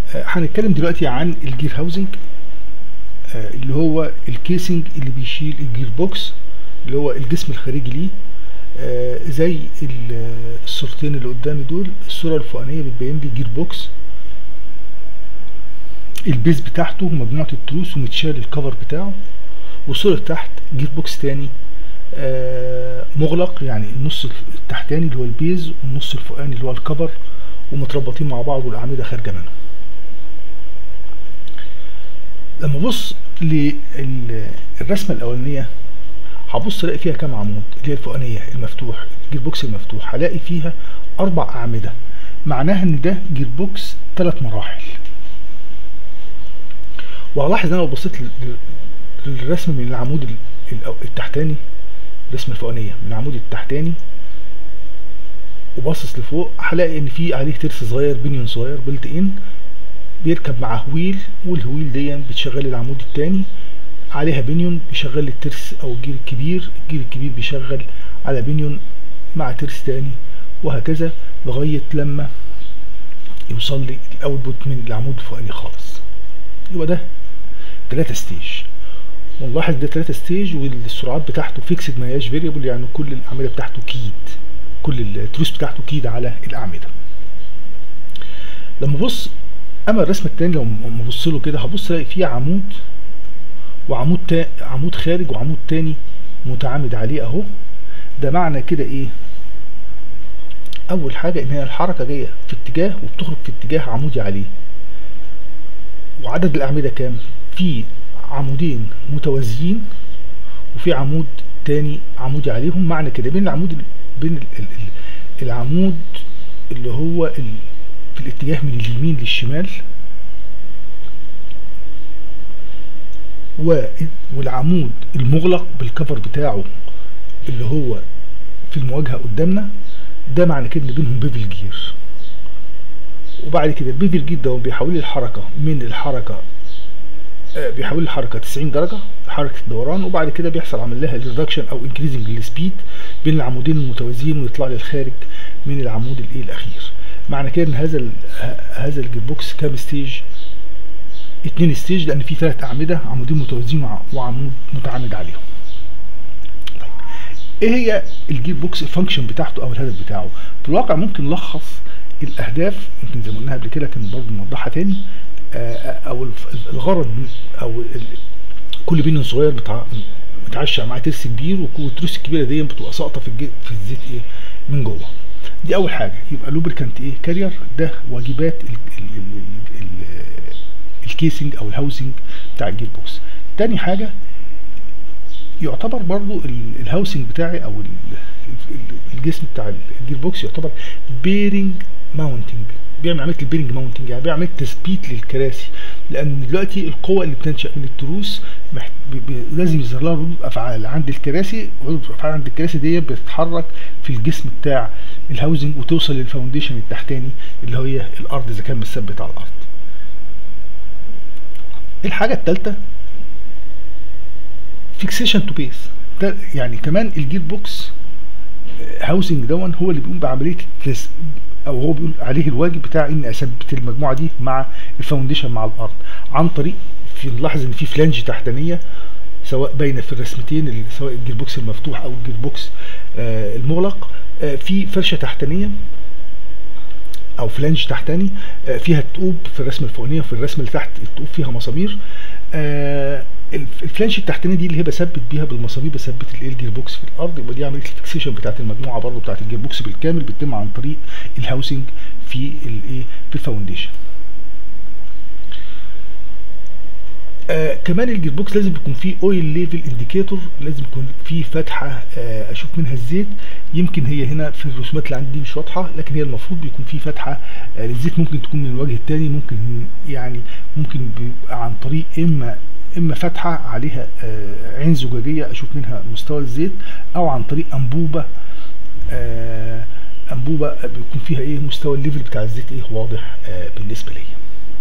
آه، هنتكلم دلوقتي عن الجير هاوزنج آه، اللي هو الكيسنج اللي بيشيل الجير بوكس اللي هو الجسم الخارجي ليه آه، زي ال- الصورتين اللي قدامي دول الصورة الفوقانية بتبين لي جير بوكس البيز بتاعته مجموعة التروس ومتشال الكفر بتاعه والصورة اللي تحت جير بوكس تاني آه، مغلق يعني النص التحتاني اللي هو البيز والنص الفوقاني اللي هو الكفر ومتربطين مع بعض والاعمده خارجه منهم لما ابص للرسمه الاولانيه هبص الاقي فيها كام عمود اللي هي الفوقانيه المفتوح الجير بوكس المفتوح هلاقي فيها اربع اعمده معناها ان ده جير بوكس ثلاث مراحل وهلاحظ انا لو بصيت لل- للرسم من العمود ال- ال- التحتاني الرسمه الفوقانيه من العمود التحتاني وباصص لفوق هلاقي ان في عليه ترس صغير بنيون صغير بلت ان بيركب مع هويل والهويل دي بتشغل العمود التاني عليها بنيون بيشغل الترس او الجير الكبير الجير الكبير بيشغل على بنيون مع ترس تاني وهكذا لغاية لما يوصل لي الاوتبوت من العمود الفوقاني خالص يبقى ده تلاتة ستيج ونلاحظ ده تلاتة ستيج والسرعات بتاعته فيكسد ما هياش فيريبل يعني كل الاعمده بتاعته كيد كل التروس بتاعته كيد على الاعمده لما ابص اما الرسم التاني لو لما ابص له كده هبص الاقي فيه عمود وعمود تا... عمود خارج وعمود تاني متعامد عليه اهو ده معنى كده ايه اول حاجه ان هي الحركه جايه في اتجاه وبتخرج في اتجاه عمودي عليه وعدد الاعمده كام في عمودين متوازيين وفي عمود تاني عمودي عليهم معنى كده بين العمود ال- بين ال- ال- ال- العمود اللي هو ال- في الاتجاه من اليمين للشمال و- والعمود المغلق بالكفر بتاعه اللي هو في المواجهة قدامنا ده معنى كده ان بينهم بيفل جير وبعد كده البيفل جير ده بيحول لي الحركة من الحركة آه، بيحول الحركه 90 درجه حركه الدوران وبعد كده بيحصل عمل لها ريدكشن او انكريزنج للسبيد بين العمودين المتوازيين ويطلع لي الخارج من العمود الايه الاخير معنى كده ان هذا ال- ه- هذا الجير بوكس كام ستيج اتنين ستيج لان في ثلاث اعمده عمودين متوازيين وع- وعمود متعامد عليهم طيب ايه هي الجير بوكس الفانكشن بتاعته او الهدف بتاعه في الواقع ممكن نلخص الاهداف يمكن زي ما قلناها قبل كده لكن برضه نوضحها تاني آه، او الف- الغرض من- او ال- كل بين صغير بتاع متعشق مع ترس كبير وك- والتروس الكبيره دي بتبقى ساقطه في الج- في الزيت ايه من جوه دي اول حاجه يبقى لوبريكانت ايه كارير ده واجبات ال ال ال ال الكيسنج او الهاوسنج بتاع الجير بوكس تاني حاجه يعتبر برضو ال- الهاوسنج بتاعي او ال- ال- الجسم بتاع الجير بوكس يعتبر بيرنج ماونتنج بيعمل عمليه البيرنج ماونتنج يعني بيعمل عمليه تثبيت للكراسي لان دلوقتي القوه اللي بتنشا من التروس محت... ب... ب... لازم يظهر لها ردود افعال عند الكراسي ردود افعال عند الكراسي دي بتتحرك في الجسم بتاع الهاوزنج وتوصل للفاونديشن التحتاني اللي هي الارض اذا كان متثبت على الارض الحاجه الثالثه فيكسيشن تو بيس ده يعني كمان الجير بوكس هاوسنج دون هو اللي بيقوم بعمليه التس- او هو بيقول عليه الواجب بتاع ان اثبت المجموعه دي مع الفاونديشن مع الارض عن طريق في نلاحظ ان في فلانج تحتانيه سواء باينه في الرسمتين اللي سواء الجير بوكس المفتوح او الجير بوكس آه المغلق آه في فرشه تحتانيه او فلانج تحتاني آه، فيها التقوب في الرسمه الفوقانيه وفي الرسمه اللي تحت التقوب فيها مسامير آه، الف- الفلانج التحتاني دي اللي هي بثبت بيها بالمسامير بثبت الايه الجير بوكس في الارض يبقى دي عمليه الفيكسيشن بتاعت المجموعه برضه بتاعت الجير بوكس بالكامل بتتم عن طريق الهاوسنج في الايه في الفاونديشن آه كمان الجير بوكس لازم يكون فيه اويل ليفل انديكيتور لازم يكون فيه فتحه آه اشوف منها الزيت يمكن هي هنا في الرسومات اللي عندي مش واضحه لكن هي المفروض بيكون فيه فتحه آه للزيت ممكن تكون من الوجه الثاني ممكن يعني ممكن بيبقى عن طريق اما اما فتحه عليها آه عين زجاجيه اشوف منها مستوى الزيت او عن طريق انبوبه آه انبوبه بيكون فيها ايه مستوى الليفل بتاع الزيت ايه واضح آه بالنسبه لي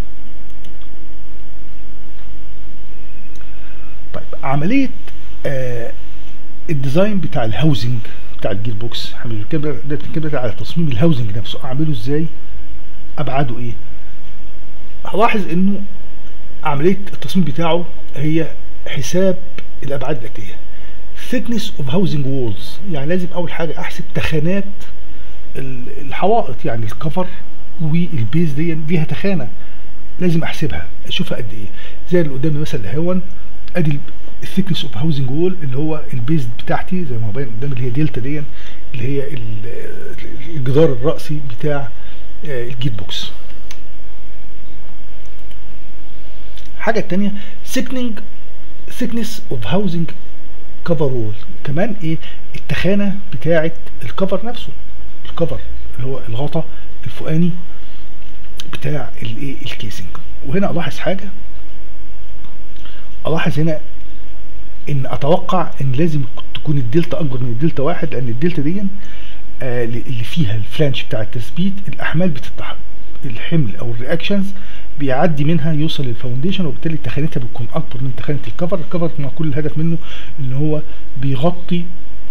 طيب عمليه آه الديزاين بتاع الهاوزنج بتاع الجير بوكس احنا بنتكلم ده بنتكلم على تصميم الهاوزنج نفسه اعمله ازاي ابعاده ايه هلاحظ انه عمليه التصميم بتاعه هي حساب الابعاد الاتيه thickness of housing walls يعني لازم اول حاجه احسب تخانات ال- الحوائط يعني الكفر والبيز دي ليها تخانه لازم احسبها اشوفها قد ايه زي اللي قدامي مثلا هون ادي الثيكنس اوف هاوزنج وول اللي هو البيز بتاعتي زي ما هو باين قدامي اللي هي دلتا دي اللي هي ال- الجدار الرأسي بتاع آه، الجيت بوكس حاجة تانية سيكنينج thickness of housing cover wall كمان ايه التخانة بتاعة الكفر نفسه الكفر اللي هو الغطا الفوقاني بتاع الايه الكيسنج وهنا الاحظ حاجة الاحظ هنا ان اتوقع ان لازم تكون الدلتا اكبر من الدلتا واحد لان الدلتا دي آه اللي فيها الفلانش بتاع التثبيت الاحمال بتتح الحمل او الرياكشنز بيعدي منها يوصل للفاونديشن وبالتالي تخانتها بتكون اكبر من تخانه الكفر الكفر ما كل الهدف منه ان هو بيغطي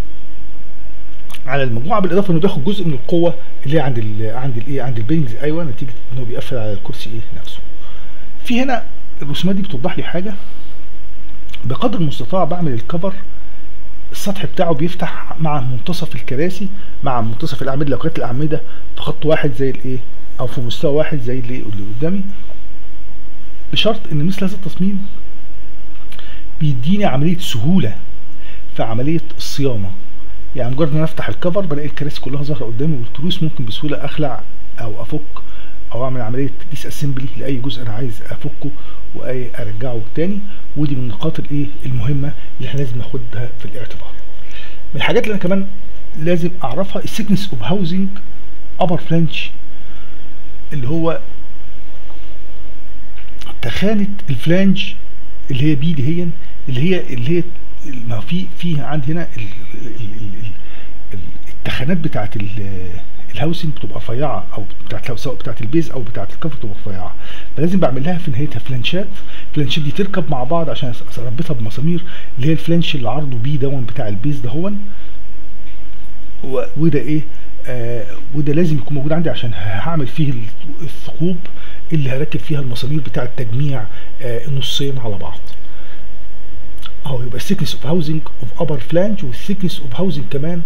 على المجموعه بالاضافه انه بياخد جزء من القوه اللي هي عند ال عند الايه عند البيرنجز ايوه نتيجه انه بيقفل على الكرسي ايه نفسه في هنا الرسومات دي بتوضح لي حاجه بقدر المستطاع بعمل الكفر السطح بتاعه بيفتح مع منتصف الكراسي مع منتصف الاعمده لو كانت الاعمده في خط واحد زي الايه او في مستوى واحد زي اللي اللي قدامي بشرط ان مثل هذا التصميم بيديني عمليه سهوله في عمليه الصيانه يعني مجرد ان انا افتح الكفر بلاقي الكراسي كلها ظاهره قدامي والتروس ممكن بسهوله اخلع او افك او اعمل عمليه ديس اسمبلي لاي جزء انا عايز افكه واي ارجعه تاني ودي من النقاط الايه المهمه اللي احنا لازم ناخدها في الاعتبار من الحاجات اللي انا كمان لازم اعرفها السيكنس اوف هاوزنج ابر فلانش اللي هو تخانه الفلانج اللي هي بي دي هي اللي هي اللي هي ما في في عندي هنا ال- ال- ال- ال- التخانات بتاعت ال- الهاوسنج بتبقى رفيعه او بتاعت سواء بتاعت البيز او بتاعت الكفر بتبقى رفيعه فلازم بعمل لها في نهايتها فلانشات الفلانشات دي تركب مع بعض عشان أس- اربطها بمسامير اللي هي الفلانش اللي عرضه بي دون بتاع البيز ده هون و- وده ايه آه وده لازم يكون موجود عندي عشان هعمل فيه ال- الثقوب اللي هركب فيها المسامير بتاع التجميع آه النصين على بعض اهو يبقى الثيكنس اوف هاوزنج اوف ابر فلانج والثيكنس اوف هاوزنج كمان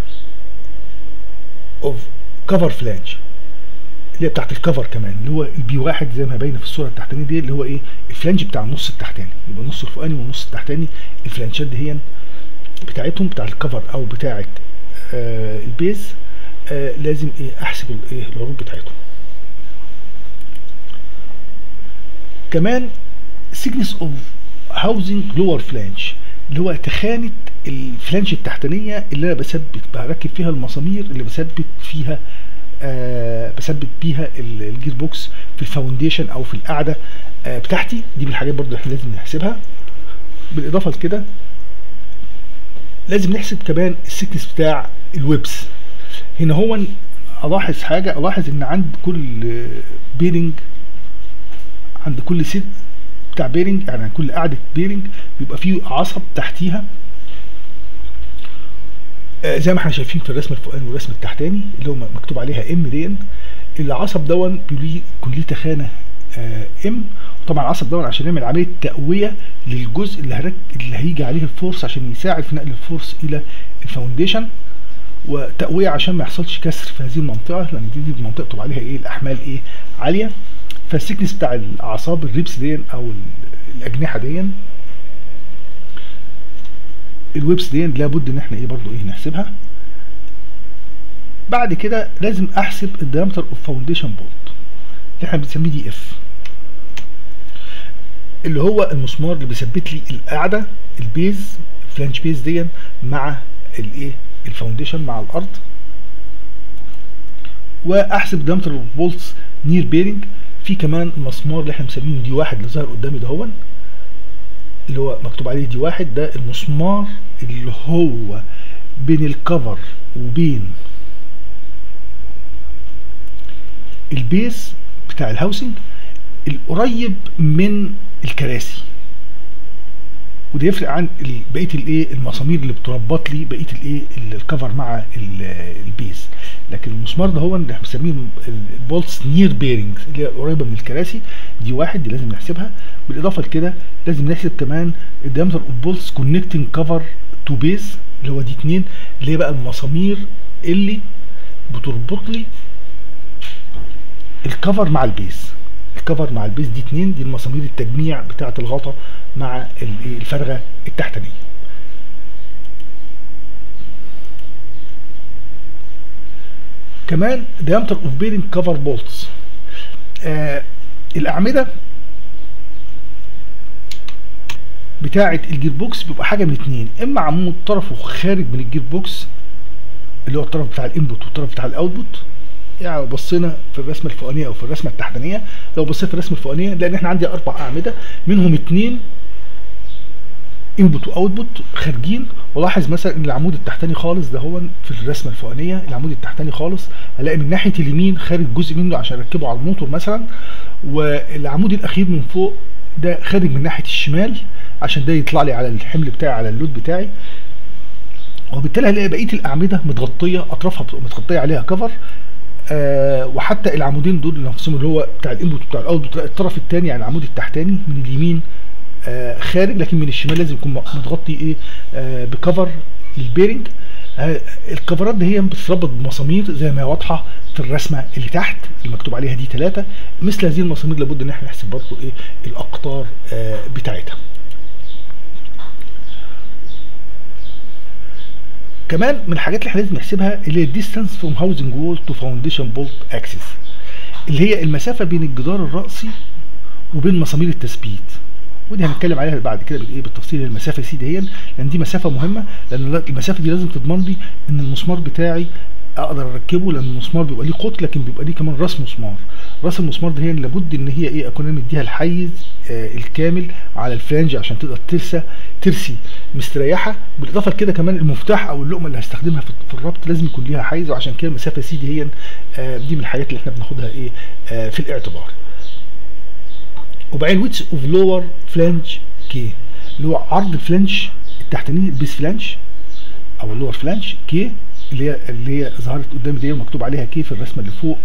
اوف كفر فلانج اللي هي بتاعت الكفر كمان اللي هو البي واحد زي ما باينه في الصوره التحتانيه دي اللي هو ايه الفلانج بتاع النص التحتاني يبقى النص الفوقاني والنص التحتاني الفلانشات دي هي بتاعتهم بتاع الكفر او بتاعت آه البيز آه لازم ايه احسب الايه العروض بتاعتهم كمان thickness of housing lower flange اللي هو تخانة الفلانج التحتانية اللي انا بثبت بركب فيها المسامير اللي بثبت فيها آه بثبت بيها ال- الجير بوكس في الفاونديشن او في القاعدة آه بتاعتي دي من الحاجات برضو احنا لازم نحسبها بالاضافة لكده لازم نحسب كمان السكنس بتاع الويبس هنا هو الاحظ حاجة الاحظ ان عند كل بيرنج عند كل ست بتاع بيرنج يعني كل قاعدة بيرنج بيبقى فيه عصب تحتيها آه زي ما احنا شايفين في الرسم الفوقاني والرسم التحتاني اللي هو مكتوب عليها ام دي العصب دون بيليه- يكون ليه تخانه آه ام وطبعا العصب دون عشان يعمل عمليه تقويه للجزء اللي هرك اللي هيجي عليه الفورس عشان يساعد في نقل الفورس الى الفاونديشن وتقويه عشان ما يحصلش كسر في هذه المنطقه لان دي, دي المنطقه بتبقى عليها ايه الاحمال ايه عاليه فالسكنس بتاع الاعصاب الريبس دي او ال- الاجنحه دي الويبس دي لابد ان احنا ايه برضو ايه نحسبها بعد كده لازم احسب الديامتر اوف فاونديشن بولت اللي احنا بنسميه دي اف اللي هو المسمار اللي بيثبت لي القاعده البيز الفلانج بيز دي مع الايه الفاونديشن مع الارض واحسب ديامتر اوف بولتس نير بيرنج في كمان المسمار اللي احنا مسمينه دي واحد اللي ظاهر قدامي دهون اللي هو مكتوب عليه دي واحد ده المسمار اللي هو بين الكفر وبين البيز بتاع الهاوسنج القريب من الكراسي وده يفرق عن ال- بقيه الايه المسامير اللي بتربط لي بقيه الايه ال- الكفر مع ال- البيز لكن المسمار ده هو اللي احنا بنسميه البولتس نير بيرنجز اللي هي قريبه من الكراسي دي واحد دي لازم نحسبها بالاضافه لكده لازم نحسب كمان الديامتر اوف بولتس كونكتنج كفر تو بيز اللي هو دي اتنين اللي هي بقى المسامير اللي بتربط لي الكفر مع البيز الكفر مع البيز دي اتنين دي المسامير التجميع بتاعه الغطا مع الفرغه التحتانيه كمان diameter of bearing cover bolts آه الاعمده بتاعه الجير بوكس بيبقى حاجه من اتنين اما عمود طرفه خارج من الجير بوكس اللي هو الطرف بتاع الانبوت والطرف بتاع الاوتبوت يعني لو بصينا في الرسمه الفوقانيه او في الرسمه التحتانيه لو بصيت في الرسمه الفوقانيه لان احنا عندي اربع اعمده منهم اتنين انبوت واوتبوت خارجين ولاحظ مثلا ان العمود التحتاني خالص ده هو في الرسمه الفوقانيه العمود التحتاني خالص هلاقي من ناحيه اليمين خارج جزء منه عشان اركبه على الموتور مثلا والعمود الاخير من فوق ده خارج من ناحيه الشمال عشان ده يطلع لي على الحمل بتاعي على اللود بتاعي وبالتالي هلاقي بقيه الاعمده متغطيه اطرافها متغطيه عليها كفر آه وحتى العمودين دول نفسهم اللي هو بتاع الانبوت بتاع الاوتبوت الطرف الثاني يعني العمود التحتاني من اليمين آه خارج لكن من الشمال لازم يكون متغطي ايه آه بكفر البيرنج آه الكفرات دي هي بتتربط بمسامير زي ما هي واضحه في الرسمه اللي تحت اللي مكتوب عليها دي ثلاثه مثل هذه المسامير لابد ان احنا نحسب برضه ايه الاقطار آه بتاعتها كمان من الحاجات اللي احنا لازم نحسبها اللي هي الديستانس فروم هاوزنج وول تو فاونديشن بولت اكسس اللي هي المسافه بين الجدار الرأسي وبين مسامير التثبيت ودي هنتكلم عليها بعد كده بايه بالتفصيل المسافه سي دي هي لان دي مسافه مهمه لان المسافه دي لازم تضمن لي ان المسمار بتاعي اقدر اركبه لان المسمار بيبقى ليه قطر لكن بيبقى ليه كمان راس مسمار راس المسمار دي هي لابد ان هي ايه اكون انا مديها الحيز آه الكامل على الفلانج عشان تقدر ترسى ترسي مستريحه بالاضافه لكده كمان المفتاح او اللقمه اللي هستخدمها في, في الربط لازم يكون ليها حيز وعشان كده المسافه سي دي هي آه دي من الحاجات اللي احنا بناخدها ايه آه في الاعتبار وبعدين ويتس اوف لور فلانج كي اللي هو عرض الفلانج التحتاني البيس فلانج او اللور فلانج كي اللي هي اللي هي ظهرت قدامي دي ومكتوب عليها كي في الرسمه اللي فوق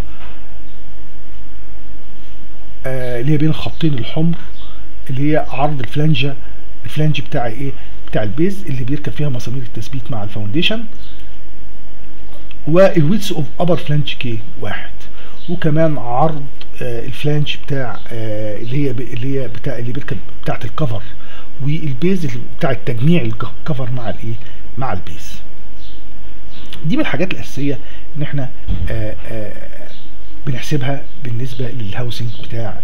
آه اللي هي بين الخطين الحمر اللي هي عرض الفلانجه الفلانج بتاع ايه بتاع البيز اللي بيركب فيها مسامير التثبيت مع الفاونديشن والويتس اوف ابر فلانج كي واحد وكمان عرض آه الفلانج بتاع آه اللي هي اللي هي بتاع اللي بيركب بتاعت الكفر والبيز اللي بتاع التجميع الكفر مع الايه مع البيز دي من الحاجات الاساسيه ان احنا آآ آآ بنحسبها بالنسبه للهاوسنج بتاع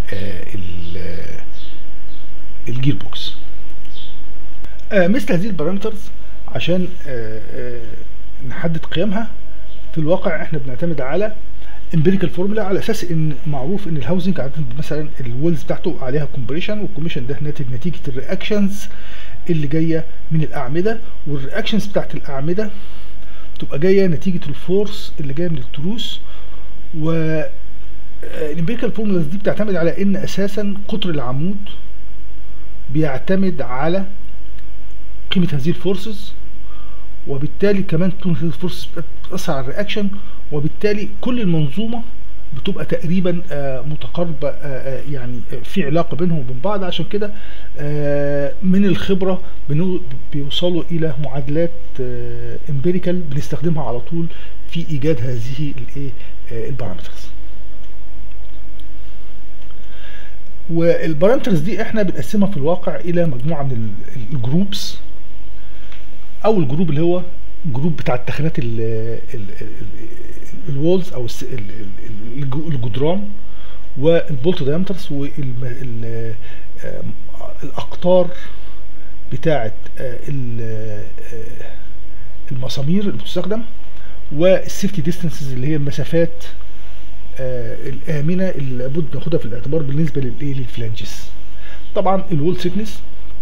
الجير بوكس مثل هذه البارامترز عشان آآ نحدد قيمها في الواقع احنا بنعتمد على امبيريكال فورمولا على اساس ان معروف ان الهاوسنج عاده مثلا الويلز بتاعته عليها كومبريشن والكومبريشن ده ناتج نتيجه الرياكشنز اللي جايه من الاعمده والرياكشنز بتاعت الاعمده تبقى جايه نتيجه الفورس اللي جايه من التروس و الامبيريكال فورمولاز دي بتعتمد على ان اساسا قطر العمود بيعتمد على قيمه هذه الفورسز وبالتالي كمان قيمه هذه الفورسز بتاثر على الرياكشن وبالتالي كل المنظومه بتبقى تقريبا متقاربه يعني في علاقه بينهم وبين بعض عشان كده من الخبره بيوصلوا الى معادلات امبيريكال بنستخدمها على طول في ايجاد هذه الايه البارامترز والبارامترز دي احنا بنقسمها في الواقع الى مجموعه من الجروبس اول جروب اللي هو جروب بتاع التخانات الوولز او الجدران والبولت دايمترز والاقطار بتاعه المسامير اللي بتستخدم والسيفتي ديستانسز اللي هي المسافات الامنه اللي لابد ناخدها في الاعتبار بالنسبه للايه للفلانجز طبعا الوول سيكنس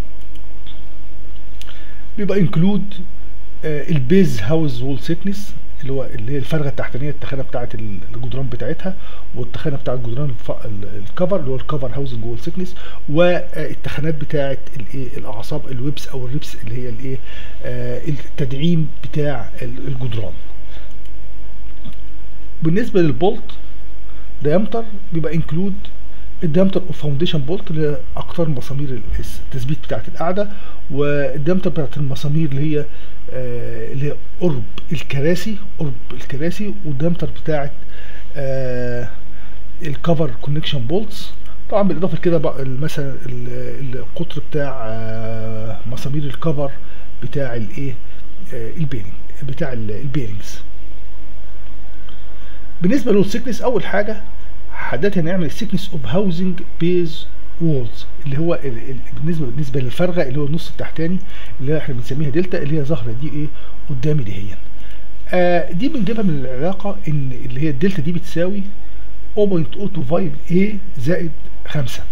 بيبقى انكلود البيز هاوس وول سيكنس اللي هو اللي هي الفرغه التحتانيه التخانه بتاعه الجدران بتاعتها والتخانه بتاعه جدران الكفر اللي هو الكفر هاوزنج وول سيكنس والتخانات بتاعه الايه الاعصاب الويبس او الريبس اللي هي الايه التدعيم بتاع الجدران بالنسبه للبولت دايمتر بيبقى انكلود الدايمتر اوف فاونديشن بولت اللي هي اقطار مسامير التثبيت بتاعه القاعده والدايمتر بتاعه المسامير اللي هي آه اللي هي قرب الكراسي قرب الكراسي والدايمتر بتاعه آه الكفر كونكشن بولتس طبعا بالاضافه لكده بقى مثلا القطر بتاع آه مسامير الكفر بتاع الايه آه البيرنج بتاع البيرنجز بالنسبه للسيكنس اول حاجه حددت هنعمل السيكنس اوف هاوزنج بيز وولز اللي هو ال ال بالنسبه بالنسبه للفرغه اللي هو النص التحتاني اللي احنا بنسميها دلتا اللي هي ظاهره دي ايه قدامي دي هي آه دي بنجيبها من العلاقه ان اللي هي الدلتا دي بتساوي 0.025 a زائد 5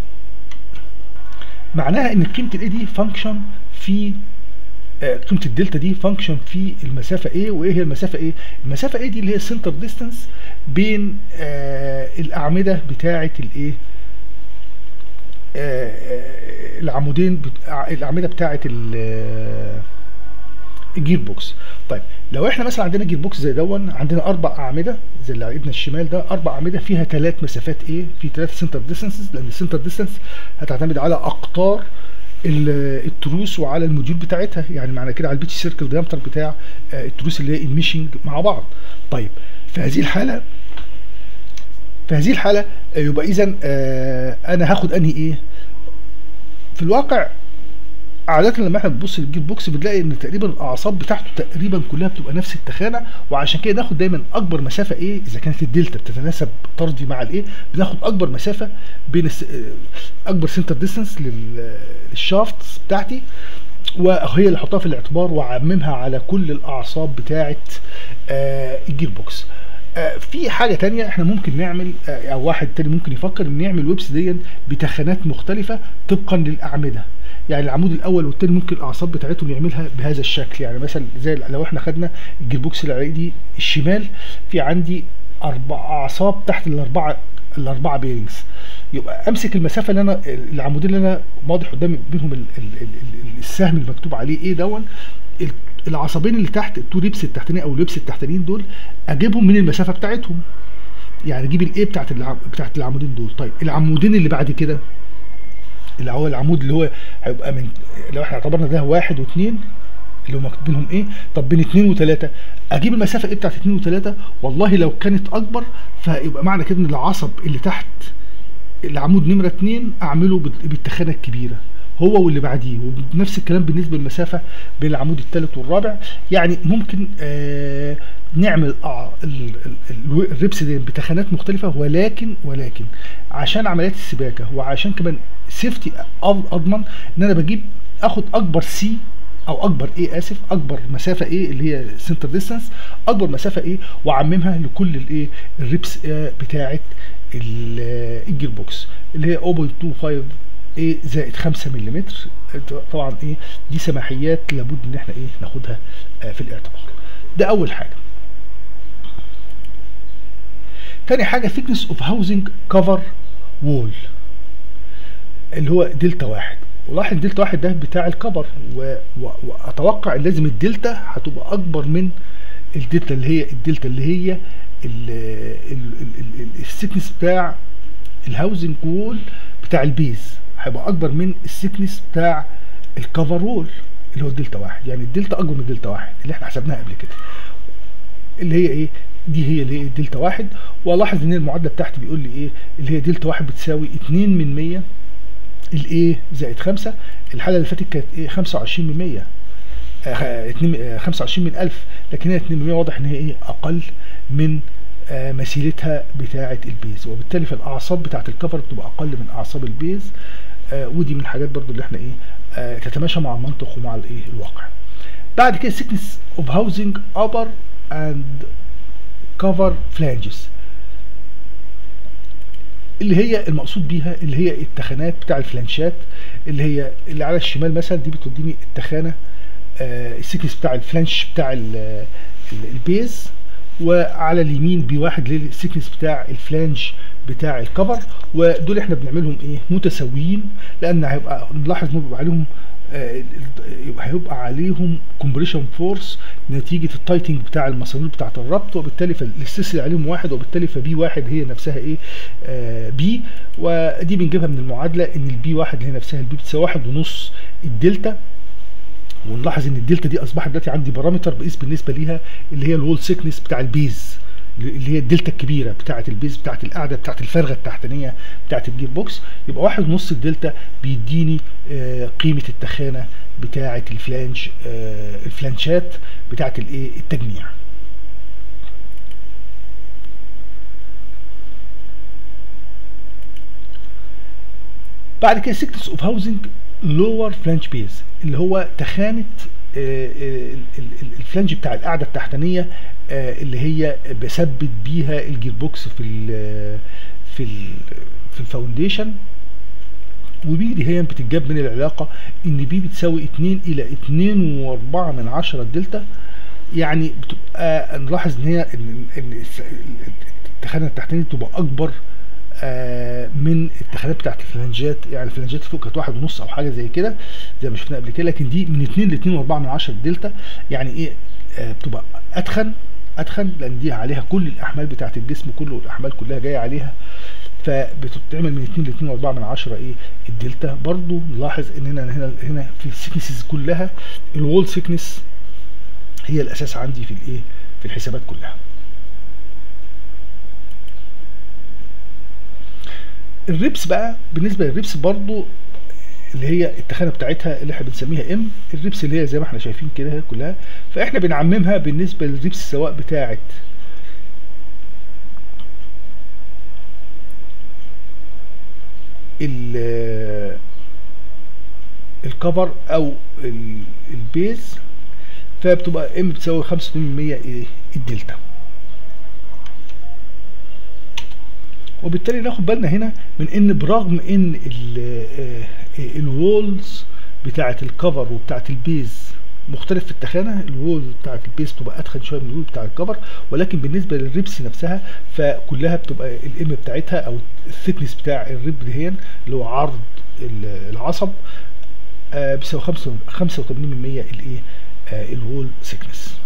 معناها ان قيمه الاي دي فانكشن في آه قيمه الدلتا دي فانكشن في المسافه ايه وايه هي المسافه ايه المسافه ايه دي اللي هي السنتر ديستانس بين آه الاعمده بتاعه الايه آه العمودين بت... الاعمده بتاعه الجير بوكس طيب لو احنا مثلا عندنا جير بوكس زي دون عندنا اربع اعمده زي اللي على ايدنا الشمال ده اربع اعمده فيها ثلاث مسافات ايه في ثلاث سنتر ديستانسز لان السنتر ديستانس هتعتمد على اقطار التروس وعلى الموديول بتاعتها يعني معنى كده على البيتش سيركل ديامتر بتاع التروس اللي هي الميشنج مع بعض طيب في هذه الحاله في هذه الحاله يبقى اذا انا هاخد انهي ايه في الواقع عادة لما احنا بنبص للجير بوكس بنلاقي ان تقريبا الاعصاب بتاعته تقريبا كلها بتبقى نفس التخانه وعشان كده ناخد دايما اكبر مسافه ايه اذا كانت الدلتا بتتناسب طردي مع الايه بناخد اكبر مسافه بين الس... اكبر سنتر ديستانس للشافت بتاعتي وهي اللي احطها في الاعتبار واعممها على كل الاعصاب بتاعه آه الجير بوكس آه في حاجه تانية احنا ممكن نعمل آه او واحد تاني ممكن يفكر ان يعمل ويبس دي بتخانات مختلفه طبقا للاعمده يعني العمود الاول والثاني ممكن الاعصاب بتاعتهم يعملها بهذا الشكل يعني مثلا زي لو احنا خدنا الجير بوكس العادي الشمال في عندي اربع اعصاب تحت الاربعه الاربعه بيرنجز يبقى امسك المسافه اللي انا العمودين اللي انا واضح قدامي بينهم ال ال ال السهم المكتوب عليه ايه دون العصبين اللي تحت التو ريبس التحتانيين او اللبس التحتانيين دول اجيبهم من المسافه بتاعتهم يعني اجيب الايه بتاعت بتاعت العمودين دول طيب العمودين اللي بعد كده اللي هو العمود اللي هو هيبقى من لو احنا اعتبرنا ده واحد واثنين اللي هم مكتوب بينهم ايه طب بين اثنين وثلاثه اجيب المسافه ايه بتاعت اثنين وثلاثه والله لو كانت اكبر فيبقى معنى كده ان العصب اللي تحت العمود نمره اثنين اعمله بالتخانه الكبيره هو واللي بعديه ونفس الكلام بالنسبه للمسافه بين العمود الثالث والرابع يعني ممكن آه نعمل آه الريبس دي بتخانات مختلفه ولكن ولكن عشان عمليات السباكه وعشان كمان سيفتي اضمن ان انا بجيب اخد اكبر سي او اكبر ايه اسف اكبر مسافه ايه اللي هي سنتر ديستانس اكبر مسافه ايه واعممها لكل الايه الريبس آه بتاعه الجير بوكس اللي هي 0.25 ايه زائد 5 ملم طبعا ايه دي سماحيات لابد ان احنا ايه ناخدها آه في الاعتبار ده اول حاجه تاني حاجه thickness of housing cover wall اللي هو دلتا واحد ولاحظ دلتا واحد ده بتاع الكبر واتوقع ان لازم الدلتا هتبقى اكبر من الدلتا اللي هي الدلتا اللي هي السكنس بتاع الهاوزنج وول بتاع البيز هيبقى اكبر من السكنس بتاع الكفر وول اللي هو الدلتا واحد يعني الدلتا اكبر من الدلتا واحد اللي احنا حسبناها قبل كده اللي هي ايه دي هي اللي هي الدلتا واحد والاحظ ان المعادله بتاعتي بيقول لي ايه اللي هي دلتا واحد بتساوي 2 من 100 الايه زائد 5 الحاله اللي فاتت كانت ايه 25 من 100 آه 2 25 من 1000 لكن هي 2 من 100 واضح ان هي ايه اقل من آه مسيرتها بتاعه البيز وبالتالي في الاعصاب بتاعه الكفر بتبقى اقل من اعصاب البيز آه ودي من الحاجات برضو اللي احنا ايه آه تتماشى مع المنطق ومع الايه الواقع بعد كده thickness of housing upper and cover flanges اللي هي المقصود بيها اللي هي التخانات بتاع الفلانشات اللي هي اللي على الشمال مثلا دي بتديني التخانه آه السكنس بتاع الفلانش بتاع البيز وعلى اليمين بي واحد للسكنس بتاع الفلانج بتاع الكفر ودول احنا بنعملهم ايه متساويين لان هيبقى نلاحظ ان بيبقى عليهم آه، يبقى هيبقى عليهم كومبريشن فورس نتيجه التايتنج بتاع المسامير بتاعه الربط وبالتالي فالاسترس اللي عليهم واحد وبالتالي فبي واحد هي نفسها ايه آه بي ودي بنجيبها من المعادله ان البي واحد هي نفسها البي بتساوي واحد ونص الدلتا ونلاحظ ان الدلتا دي اصبحت دلوقتي عندي بارامتر بقيس بالنسبه ليها اللي هي الوول سيكنس بتاع البيز اللي هي الدلتا الكبيره بتاعه البيز بتاعه القاعده بتاعه الفرغه التحتانيه بتاعه الجير بوكس يبقى واحد ونص الدلتا بيديني آه قيمه التخانه بتاعه الفلانش آه الفلانشات بتاعه الايه التجميع بعد كده سيكنس اوف هاوزنج لور فلانش بيز اللي هو تخانه الفلانج بتاع القاعده التحتانيه اللي هي بثبت بيها الجير بوكس في ال في ال في الفاونديشن وبي دي هي بتتجاب من العلاقه ان بي بتساوي 2 الى 2.4 من 10 الدلتا يعني بتبقى نلاحظ ان هي ان التخانه التحتانيه بتبقى اكبر آه من التخانات بتاعت الفلانجات يعني الفلانجات فوق كانت واحد ونص او حاجه زي كده زي ما شفنا قبل كده لكن دي من 2 ل 2.4 من 10 الدلتا يعني ايه آه بتبقى اتخن اتخن لان دي عليها كل الاحمال بتاعت الجسم كله والاحمال كلها جايه عليها فبتتعمل من 2 ل 2.4 من 10 ايه الدلتا برضو نلاحظ اننا هنا هنا في السيكنسز كلها الوول سيكنس هي الاساس عندي في الايه في الحسابات كلها الريبس بقى بالنسبه للريبس برضو اللي هي التخانه بتاعتها اللي احنا بنسميها ام الريبس اللي هي زي ما احنا شايفين كده هي كلها فاحنا بنعممها بالنسبه للريبس سواء بتاعت الكفر او البيز فبتبقى ام بتساوي 85% ايه الدلتا وبالتالي ناخد بالنا هنا من ان برغم ان الوولز بتاعه الكفر وبتاعه البيز مختلف في التخانه الوول بتاعه البيز بتبقى اتخن شويه من الوول بتاع الكفر ولكن بالنسبه للريبس نفسها فكلها بتبقى الام بتاعتها او الثيكنس بتاع الريب دهين اللي هو عرض العصب آه بيساوي 85% الايه آه الوول سيكنس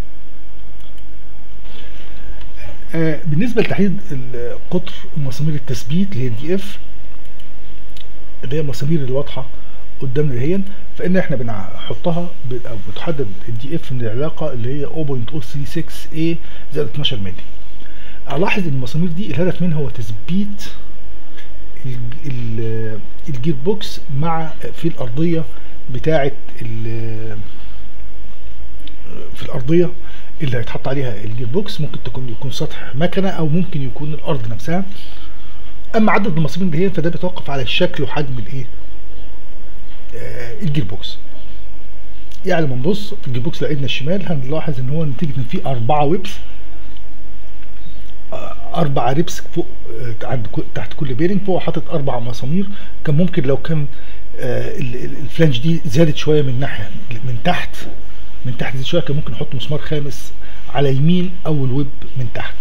آه بالنسبه لتحديد قطر مسامير التثبيت اللي هي الدي اف اللي هي المسامير الواضحه قدامنا دهيا فان احنا بنحطها او بتحدد الدي اف من العلاقه اللي هي 0.036 a زائد 12 مللي الاحظ ان المسامير دي الهدف منها هو تثبيت الجير بوكس مع في الارضيه بتاعه في الارضيه اللي هيتحط عليها الجير بوكس ممكن تكون يكون سطح مكنه او ممكن يكون الارض نفسها اما عدد المسامير دي فده بيتوقف على الشكل وحجم الايه آه الجير بوكس يعني لما نبص في الجير بوكس لايدنا الشمال هنلاحظ ان هو نتيجه ان في اربعه ويبس اربع ريبس فوق عند تحت كل بيرنج فوق حاطط اربع مسامير كان ممكن لو كان آه الفلانج دي زادت شويه من ناحيه من تحت من تحت دي شويه كان ممكن نحط مسمار خامس على يمين او الويب من تحت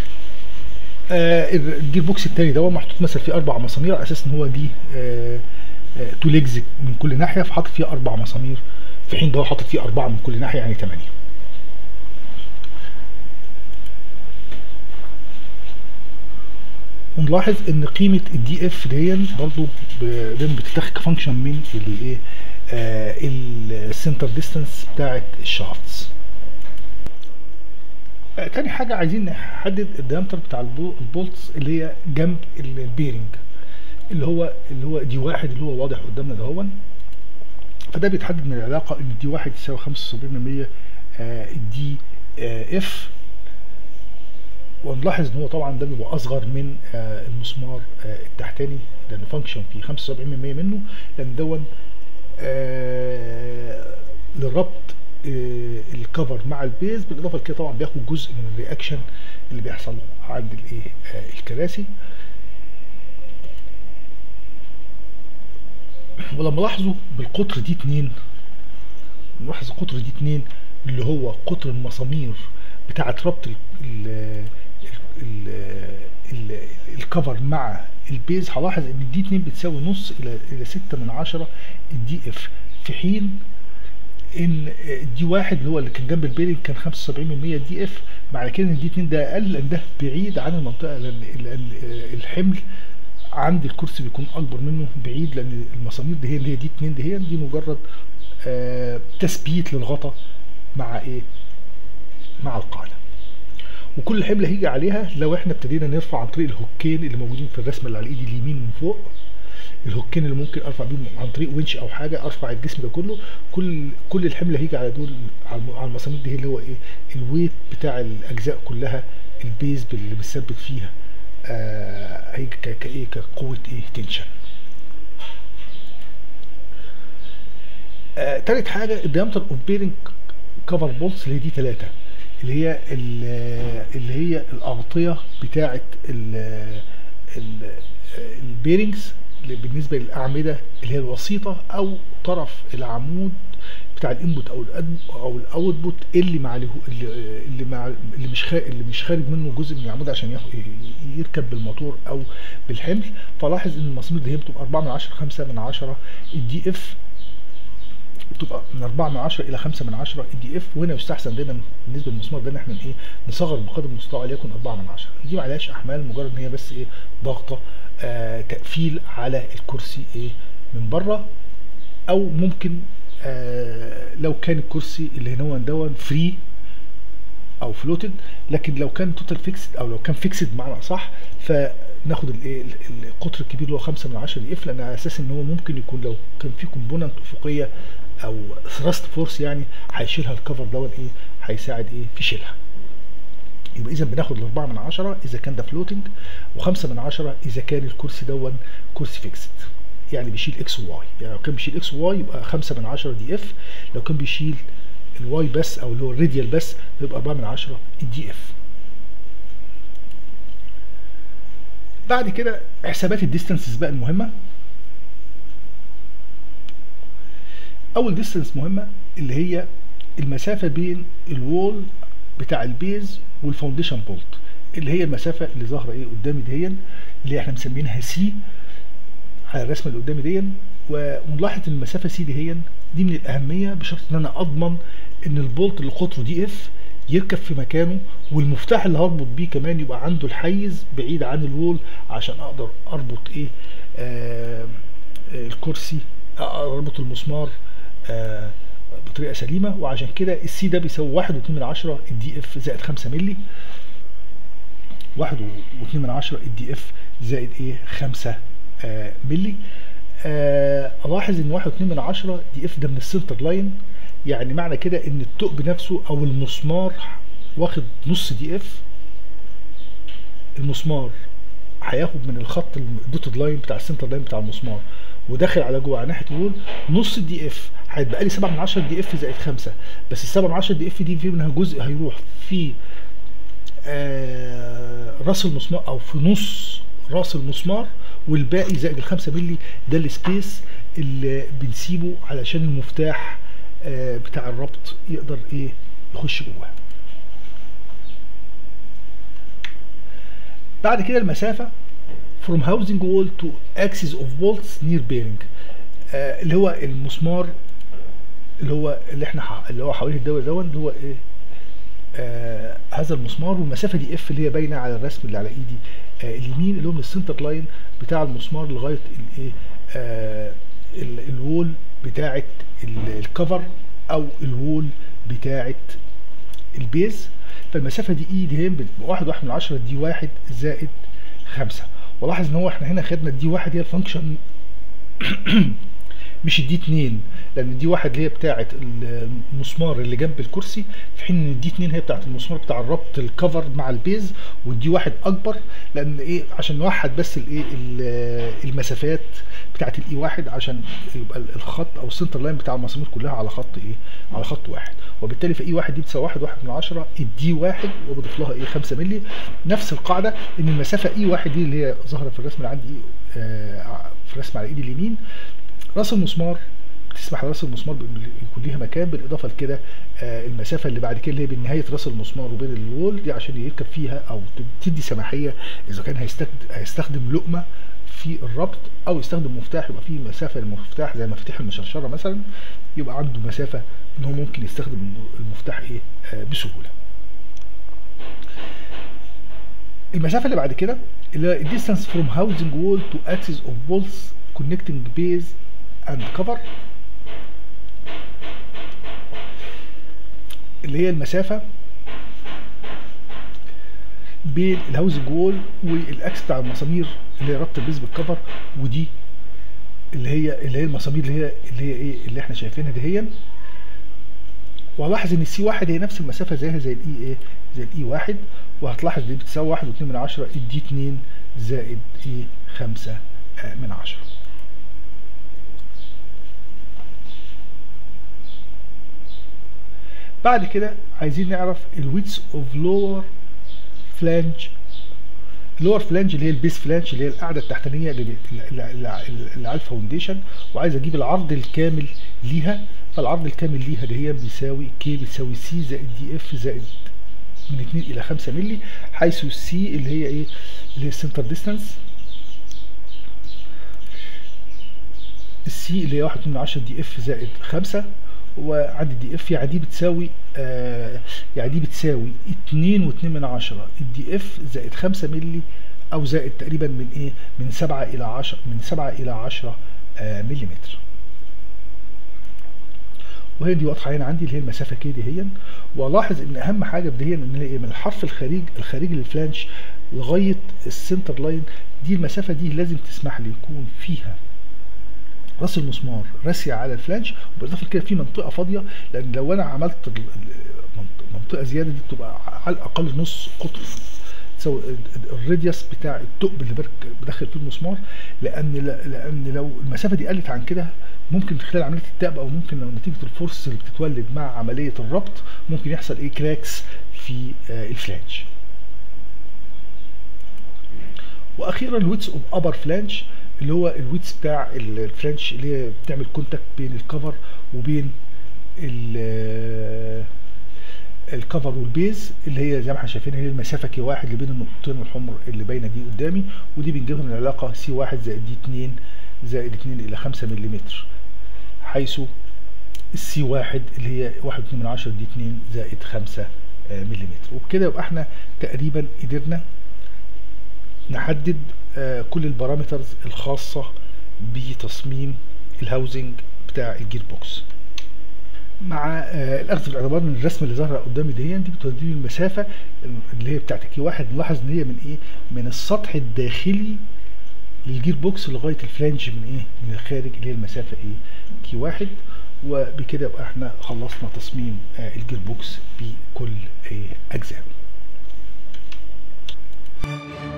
آه الجير بوكس التاني ده محطوط مثلا فيه اربع مسامير على اساس ان هو دي آه آه تو ليجز من كل ناحيه فحاطط فيه اربع مسامير في حين ده هو حاطط فيه اربعه من كل ناحيه يعني ثمانيه ونلاحظ ان قيمه الدي اف دي برضو دايما بتتاخد كفانكشن من الايه آه السنتر ديستانس بتاعت الشافتس آه تاني حاجه عايزين نحدد الديامتر بتاع البولتس اللي هي جنب البيرنج اللي هو اللي هو دي واحد اللي هو واضح قدامنا ده هو فده بيتحدد من العلاقه ان دي واحد يساوي 75% آه الدي اف ونلاحظ ان هو طبعا ده بيبقى اصغر من آه المسمار آه التحتاني لان فانكشن فيه 75% منه لان دون آه لربط آه الكفر مع البيز بالاضافه لكده طبعا بياخد جزء من الرياكشن اللي بيحصل عند الايه آه الكراسي ولما لاحظوا بالقطر دي 2 نلاحظ القطر دي 2 اللي هو قطر المسامير بتاعه ربط ال ال ال ال الكفر مع البيز هلاحظ ان دي 2 بتساوي نص الى الى 6 من 10 الدي اف في حين ان دي واحد اللي هو اللي كان جنب البيرنج كان 75% دي اف معنى كده ان دي 2 ده اقل لان ده بعيد عن المنطقه لان لأن الحمل عند الكرسي بيكون اكبر منه بعيد لان المسامير دي هي اللي هي دي 2 دي هي دي مجرد آه تثبيت للغطا مع ايه مع القاعده وكل حمل هيجي عليها لو احنا ابتدينا نرفع عن طريق الهوكين اللي موجودين في الرسمه اللي على ايدي اليمين من فوق الهوكين اللي ممكن ارفع بيهم عن طريق winch او حاجه ارفع الجسم ده كله كل كل الحمل هيجي على دول على الم- على المسامير دي اللي هو ايه الويت بتاع الاجزاء كلها البيز اللي بتثبت فيها آه هيجي ك- كايه كقوه ايه تنشن آه تالت حاجه الديامتر اوف بيرنج كفر بولتس اللي هي دي ثلاثه اللي هي ال- اللي هي الاغطيه بتاعه ال- ال- البيرنجز اللي بالنسبه للاعمده اللي هي الوسيطه او طرف العمود بتاع الانبوت او الأد- او الاوتبوت اللي مع اللي اللي مع اللي مش خارج اللي مش خارج منه جزء من العمود عشان ياخد يركب بالموتور او بالحمل فلاحظ ان المسامير دي هي بتبقى 4 من 10 5 من 10 الدي اف بتبقى من 4 من 10 الى 5 من 10 الدي اف وهنا يستحسن دايما بالنسبه للمسمار ده ان احنا ايه نصغر بقدر المستطاع ليكن 4 من 10 دي ما عليهاش احمال مجرد ان هي بس ايه ضغطه آه تقفيل على الكرسي ايه من بره او ممكن آه لو كان الكرسي اللي هنا دون فري او فلوتد لكن لو كان توتال فيكسد او لو كان فيكسد بمعنى اصح فناخد الايه ال- القطر الكبير اللي هو 5 من 10 دي اف لان على اساس ان هو ممكن يكون لو كان في كومبوننت افقيه او ثراست فورس يعني هيشيلها الكفر دوت ايه هيساعد ايه في شيلها يبقى اذا بناخد الاربعه من عشرة اذا كان ده فلوتنج وخمسة من عشرة اذا كان الكرسي دون كرسي فيكسد يعني بيشيل اكس وواي يعني لو كان بيشيل اكس وواي يبقى خمسة من عشرة دي اف لو كان بيشيل الواي بس او اللي هو الراديال بس يبقى 4 من 10 الدي اف بعد كده حسابات الديستانسز بقى المهمه اول ديستانس مهمه اللي هي المسافه بين الوول بتاع البيز والفاونديشن بولت اللي هي المسافه اللي ظاهره ايه قدامي دهيا اللي احنا مسمينها سي على الرسمه اللي قدامي دي ونلاحظ ان المسافه سي دي هي دي من الاهميه بشرط ان انا اضمن ان البولت اللي قطره دي اف يركب في مكانه والمفتاح اللي هربط بيه كمان يبقى عنده الحيز بعيد عن الوول عشان اقدر اربط ايه آه الكرسي آه اربط المسمار آه بطريقه سليمه وعشان كده السي ده بيساوي واحد واتنين من عشرة الدي اف زائد خمسة مللي واحد واتنين من عشرة الدي اف زائد ايه خمسة آه مللي آه الاحظ ان واحد واتنين من عشرة دي اف ده من السنتر لاين يعني معنى كده ان الثقب نفسه او المسمار واخد نص دي اف المسمار هياخد من الخط الدوتد لاين بتاع السنتر لاين بتاع المسمار وداخل على جوه على ناحيه الوول نص الدي اف هيتبقى لي 7 من 10 دي اف زائد 5 بس ال 7 من 10 دي اف دي في منها جزء هيروح في آه راس المسمار او في نص راس المسمار والباقي زائد ال 5 مللي ده السبيس اللي بنسيبه علشان المفتاح آه بتاع الربط يقدر ايه يخش جواه بعد كده المسافه from housing wall to axis of bolts near bearing آه اللي هو المسمار اللي هو اللي احنا اللي هو حوالين الدوري دون اللي هو ايه آه هذا المسمار والمسافه دي اف اللي هي باينه على الرسم اللي على ايدي آه اليمين اللي هو من السنتر لاين بتاع المسمار لغايه الايه آه الوول بتاعه الكفر او الوول بتاعه البيز فالمسافه دي اي دي هي واحد واحد من عشرة دي واحد زائد خمسة ولاحظ ان هو احنا هنا خدنا دي واحد هي الفانكشن مش الدي 2 لان دي واحد اللي هي بتاعه المسمار اللي جنب الكرسي في حين ان الدي 2 هي بتاعه المسمار بتاع الربط الكفر مع البيز والدي واحد اكبر لان ايه عشان نوحد بس الايه المسافات بتاعه الاي واحد عشان يبقى الخط او السنتر لاين بتاع المسامير كلها على خط ايه على خط واحد وبالتالي في اي واحد دي بتساوي واحد واحد من عشرة الدي واحد وبضيف لها ايه 5 مللي نفس القاعده ان المسافه اي واحد دي اللي هي ظاهره في الرسم اللي عندي آه في الرسم على ايدي اليمين راس المسمار تسمح لراس المسمار يكون ليها مكان بالاضافه لكده آه المسافه اللي بعد كده اللي هي بين نهايه راس المسمار وبين الوول دي عشان يركب فيها او تدي سماحيه اذا كان هيستخدم هيستخدم لقمه في الربط او يستخدم مفتاح يبقى فيه مسافه للمفتاح زي مفاتيح المشرشره مثلا يبقى عنده مسافه ان هو ممكن يستخدم المفتاح ايه آه بسهوله المسافه اللي بعد كده اللي هي distance from housing wall to axis of walls connecting base and cover اللي هي المسافه بين الهاوزنج وول والاكس بتاع المسامير اللي هي ربط البيز بالكفر ودي اللي هي اللي هي المسامير اللي هي اللي هي ايه اللي احنا شايفينها دهيا وهلاحظ ان السي واحد هي نفس المسافه زيها زي الاي ايه زي الاي واحد وهتلاحظ دي بتساوي واحد واتنين من عشرة الدي اتنين زائد ايه خمسة آه من عشرة بعد كده عايزين نعرف الويتس اوف لور فلانج اللور فلانج اللي هي البيس فلانج اللي هي القاعده التحتانيه اللي, اللي, اللي على الفاونديشن وعايز اجيب العرض الكامل ليها فالعرض الكامل ليها اللي هي بيساوي كي بيساوي سي زائد دي اف زائد من 2 الى 5 مللي حيث السي اللي هي ايه اللي هي السنتر ديستانس السي اللي هي 1 من 10 دي اف زائد 5 وعندي دي اف يعني دي بتساوي آه يعني دي بتساوي 2 و2 من 10 الدي اف زائد 5 مللي او زائد تقريبا من ايه من 7 الى 10 من 7 الى 10 آه ملم وهي دي واضحه هنا عندي اللي هي المسافه كده هي والاحظ ان اهم حاجه بدهيا ان هي من الحرف الخارجي الخارجي للفلانش لغايه السنتر لاين دي المسافه دي لازم تسمح لي يكون فيها راس المسمار راسية على الفلانش وبالاضافه لكده في منطقه فاضيه لان لو انا عملت منطقه زياده دي بتبقى على الاقل نص قطر تساوي الراديوس بتاع الثقب اللي بدخل فيه المسمار لان لان لو المسافه دي قلت عن كده ممكن خلال عمليه التقب او ممكن لو نتيجه الفورس اللي بتتولد مع عمليه الربط ممكن يحصل ايه كراكس في آه الفلانش واخيرا الويتس اوف ابر فلانش اللي هو الويتس بتاع الفرنش اللي هي بتعمل كونتاكت بين الكفر وبين الكفر والبيز اللي هي زي ما احنا شايفين هي المسافه كي واحد اللي بين النقطتين الحمر اللي باينه دي قدامي ودي بنجيبها من العلاقه سي واحد زائد دي 2 زائد 2 الى 5 ملم حيث السي واحد اللي هي واحد من عشرة دي 2 زائد 5 ملم وبكده يبقى احنا تقريبا قدرنا نحدد آه كل البارامترز الخاصة بتصميم الهاوزنج بتاع الجير بوكس مع آه الاخذ في الاعتبار من الرسمه اللي ظاهره قدامي دي دي بتوديني المسافه اللي هي بتاعت كي واحد نلاحظ ان هي من ايه من السطح الداخلي للجير بوكس لغايه الفلانج من ايه من الخارج اللي هي المسافه ايه كي واحد وبكده يبقى احنا خلصنا تصميم آه الجير بوكس بكل اجزائه